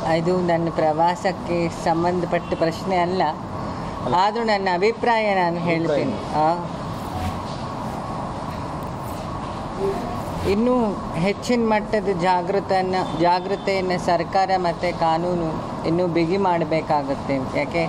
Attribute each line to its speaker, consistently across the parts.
Speaker 1: ಇದು ನನ್ನ ಪ್ರವಾಸಕ್ಕೆ ಸಂಬಂಧಪಟ್ಟ ಪ್ರಶ್ನೆ ಅಲ್ಲ ಆದರೂ ನನ್ನ ಅಭಿಪ್ರಾಯ ನಾನು ಹೇಳ್ತೀನಿ ಆ, ಇನ್ನೂ ಹೆಚ್ಚಿನ ಮಟ್ಟದ ಜಾಗೃತನ ಜಾಗೃತೆಯನ್ನು ಸರ್ಕಾರ ಮತ್ತು ಕಾನೂನು ಇನ್ನೂ ಬಿಗಿ ಮಾಡಬೇಕಾಗುತ್ತೆ ಯಾಕೆ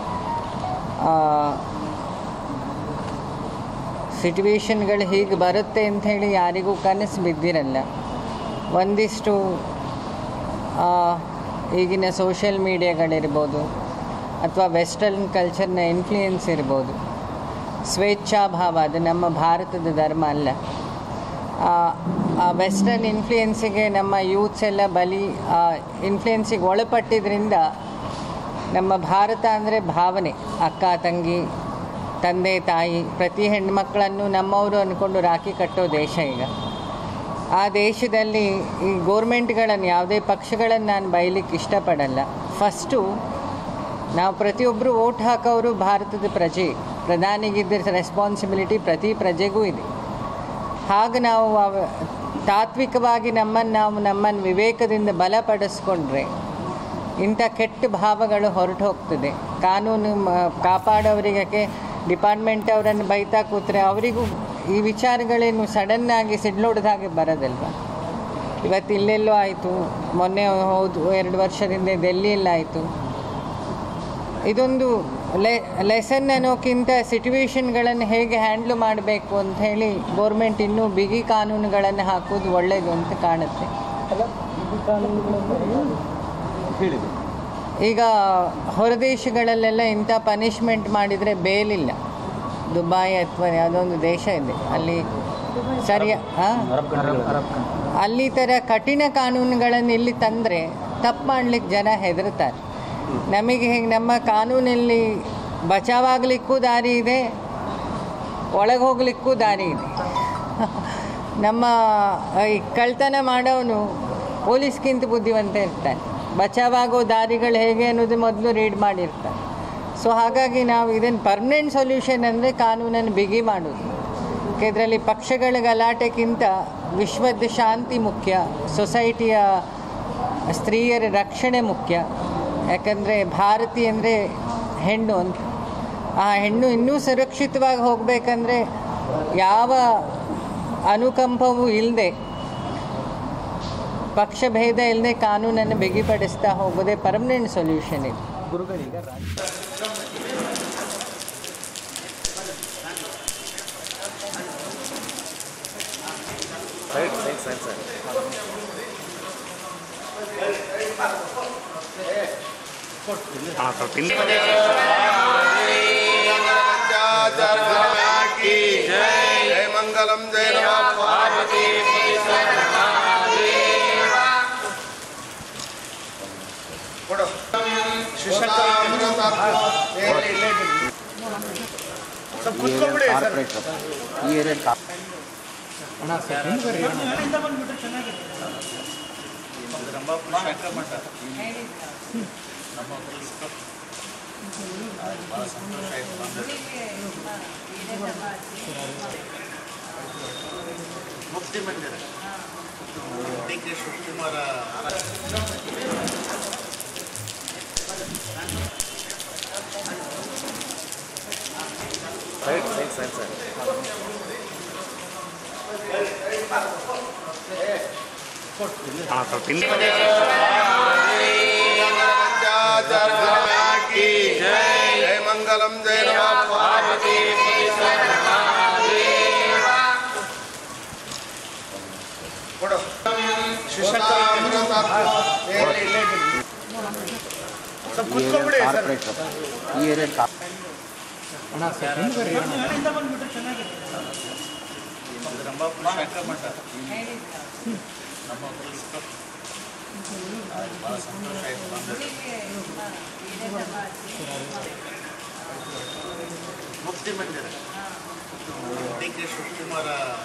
Speaker 1: ಸಿಚುವೇಶನ್ಗಳು ಹೀಗೆ ಬರುತ್ತೆ ಅಂಥೇಳಿ ಯಾರಿಗೂ ಕನಸು ಬಿದ್ದಿರಲ್ಲ ಒಂದಿಷ್ಟು ಆ, ಈಗಿನ ಸೋಷಿಯಲ್ ಮೀಡಿಯಾಗಳಿರ್ಬೋದು ಅಥವಾ ವೆಸ್ಟರ್ನ್ ಕಲ್ಚರ್ನ ಇನ್ಫ್ಲೂಯೆನ್ಸ್ ಇರ್ಬೋದು ಸ್ವೇಚ್ಛಾಭಾವ ಅದು ನಮ್ಮ ಭಾರತದ ಧರ್ಮ ಅಲ್ಲ ಆ, ಆ ವೆಸ್ಟರ್ನ್ ಇನ್ಫ್ಲೂಯೆನ್ಸಿಗೆ ನಮ್ಮ ಯೂತ್ಸ್ ಎಲ್ಲ ಬಲಿ ಇನ್ಫ್ಲೂಯೆನ್ಸಿಗೆ ಒಳಪಟ್ಟಿದ್ರಿಂದ ನಮ್ಮ ಭಾರತ ಅಂದರೆ ಭಾವನೆ ಅಕ್ಕ ತಂಗಿ ತಂದೆ ತಾಯಿ ಪ್ರತಿ ಹೆಣ್ಮಕ್ಳನ್ನು ನಮ್ಮವರು ಅಂದ್ಕೊಂಡು ರಾಖಿ ಕಟ್ಟೋ ದೇಶ ಈಗ ಆ ದೇಶದಲ್ಲಿ ಈ ಗೋರ್ಮೆಂಟ್ಗಳನ್ನು ಯಾವುದೇ ಪಕ್ಷಗಳನ್ನು ನಾನು ಬೈಲಿಕ್ಕೆ ಇಷ್ಟಪಡಲ್ಲ ಫಸ್ಟು ನಾವು ಪ್ರತಿಯೊಬ್ಬರು ಓಟ್ ಹಾಕೋರು ಭಾರತದ ಪ್ರಜೆ ಪ್ರಧಾನಿಗಿದ್ದ ರೆಸ್ಪಾನ್ಸಿಬಿಲಿಟಿ ಪ್ರತಿ ಪ್ರಜೆಗೂ ಇದೆ ಹಾಗೆ ನಾವು ಅವ- ತಾತ್ವಿಕವಾಗಿ ನಮ್ಮನ್ನು ನಾವು ನಮ್ಮನ್ನು ವಿವೇಕದಿಂದ ಬಲಪಡಿಸ್ಕೊಂಡ್ರೆ ಇಂಥ ಕೆಟ್ಟ ಭಾವಗಳು ಹೊರಟು ಹೋಗ್ತದೆ ಕಾನೂನು ಮ- ಕಾಪಾಡೋರಿಗೆ ಡಿಪಾರ್ಟ್ಮೆಂಟ್ ಅವರನ್ನು ಬೈತಾ ಕೂತ್ರೆ ಅವರಿಗೂ ಈ ವಿಚಾರಗಳೇನು ಸಡನ್ನಾಗಿ ಸಿಡ್ಲೋಡ್ದ ಹಾಗೆ ಬರೋದಲ್ವ ಇವತ್ತು ಇಲ್ಲೆಲ್ಲೋ ಆಯಿತು ಮೊನ್ನೆ ಹೌದು ಎರಡು ವರ್ಷದಿಂದ ಡೆಲ್ಲಿಯಲ್ಲಾಯಿತು ಇದೊಂದು ಲೆ ಲೆಸನ್ ಅನ್ನೋಕ್ಕಿಂತ ಸಿಚುವೇಶನ್ಗಳನ್ನು ಹೇಗೆ ಹ್ಯಾಂಡ್ಲ್ ಮಾಡಬೇಕು ಅಂತ ಹೇಳಿ ಗೋರ್ಮೆಂಟ್ ಇನ್ನೂ ಬಿಗಿ ಕಾನೂನುಗಳನ್ನು ಹಾಕೋದು ಒಳ್ಳೆಯದು ಅಂತ ಕಾಣುತ್ತೆ
Speaker 2: ಹೇಳಿದೆ
Speaker 1: ಈಗ ಹೊರದೇಶಗಳಲ್ಲೆಲ್ಲ ಇಂಥ ಪನಿಷ್ಮೆಂಟ್ ಮಾಡಿದರೆ ಬೇಲಿಲ್ಲ ದುಬಾಯ್ ಅಥವಾ ಯಾವುದೊಂದು ದೇಶ ಇದೆ ಅಲ್ಲಿ ಸರಿಯ ಹಾಂ
Speaker 2: ಅರಬ್ ಕಂಟ್ರಿ
Speaker 1: ಅಲ್ಲಿ ಥರ ಕಠಿಣ ಕಾನೂನುಗಳನ್ನು ಇಲ್ಲಿ ತಂದರೆ ತಪ್ಪು ಮಾಡ್ಲಿಕ್ಕೆ ಜನ ಹೆದರ್ತಾರೆ ನಮಗೆ ಹೇಗೆ ನಮ್ಮ ಕಾನೂನಲ್ಲಿ ಬಚಾವಾಗಲಿಕ್ಕೂ ದಾರಿ ಇದೆ ಒಳಗೆ ಹೋಗ್ಲಿಕ್ಕೂ ದಾರಿ ಇದೆ ನಮ್ಮ ಈ ಕಳ್ತನ ಮಾಡೋನು ಪೊಲೀಸ್ಗಿಂತ ಬುದ್ಧಿವಂತ ಇರ್ತಾನೆ ಬಚಾವಾಗೋ ದಾರಿಗಳು ಹೇಗೆ ಅನ್ನೋದು ಮೊದಲು ರೀಡ್ ಮಾಡಿರ್ತಾನೆ ಸೊ ಹಾಗಾಗಿ ನಾವು ಇದನ್ನು ಪರ್ಮನೆಂಟ್ ಸೊಲ್ಯೂಷನ್ ಅಂದರೆ ಕಾನೂನನ್ನು ಬಿಗಿ ಮಾಡೋದು ಇದರಲ್ಲಿ ಪಕ್ಷಗಳ ಗಲಾಟೆಗಿಂತ ವಿಶ್ವದ ಶಾಂತಿ ಮುಖ್ಯ ಸೊಸೈಟಿಯ ಸ್ತ್ರೀಯರ ರಕ್ಷಣೆ ಮುಖ್ಯ ಯಾಕಂದರೆ ಭಾರತಿ ಅಂದರೆ ಹೆಣ್ಣು ಅಂತ ಆ ಹೆಣ್ಣು ಇನ್ನೂ ಸುರಕ್ಷಿತವಾಗಿ ಹೋಗಬೇಕಂದ್ರೆ ಯಾವ ಅನುಕಂಪವೂ ಇಲ್ಲದೆ ಪಕ್ಷಭೇದ ಇಲ್ಲದೆ ಕಾನೂನನ್ನು ಬಿಗಿಪಡಿಸ್ತಾ ಹೋಗೋದೇ ಪರ್ಮನೆಂಟ್ ಸೊಲ್ಯೂಷನ್ ಇದು
Speaker 2: ಗುರುಗಳೀಗ Raja side side side side
Speaker 3: ಹಾಂ ಸ್ವಲ್ಪ ಹಿಂದೆ
Speaker 4: जय मंगलम जय नमः पार्वती ಕೊಡು
Speaker 2: ಈ ಏರಿಯಾ ಕಾ
Speaker 4: ಮುಕ್ತಿ ಮಂದಿರ D K Shivakumar
Speaker 2: side side side side
Speaker 3: ಹಾಂ ಸ್ವಲ್ಪ ಹಿಂದೆ
Speaker 4: जय मंगलम जय नमः पार्वती ಕೊಡು
Speaker 2: ಈ ಏರಿಯಾ ಕಾರ್ಪೊರೇಟ್ ಈ ಏರಿಯಾ ಕಾ
Speaker 4: ಮುಕ್ತಿ ಮಂದಿರ ಡಿ ಕೆ ಶಿವಕುಮಾರ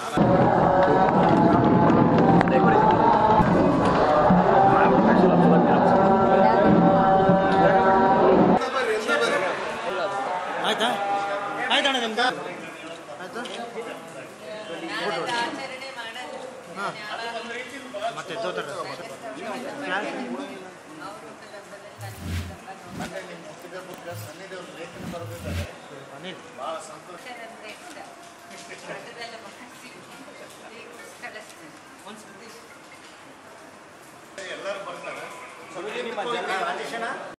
Speaker 5: ಆಯ್ತಾ ಆಯ್ತಣ್ಣ ನಿಮ್ದು ಮತ್ತೆ ಎದ್ದೋತಾರೆ
Speaker 4: ಬರೆದಿದ್ದಾರೆ
Speaker 5: ಅನಿಲ್
Speaker 4: ಬಹಳ ಸಂತೋಷ ಎಲ್ಲರೂ ಬರ್ತಾರೆ
Speaker 5: ನಿಮ್ಮ ಜನ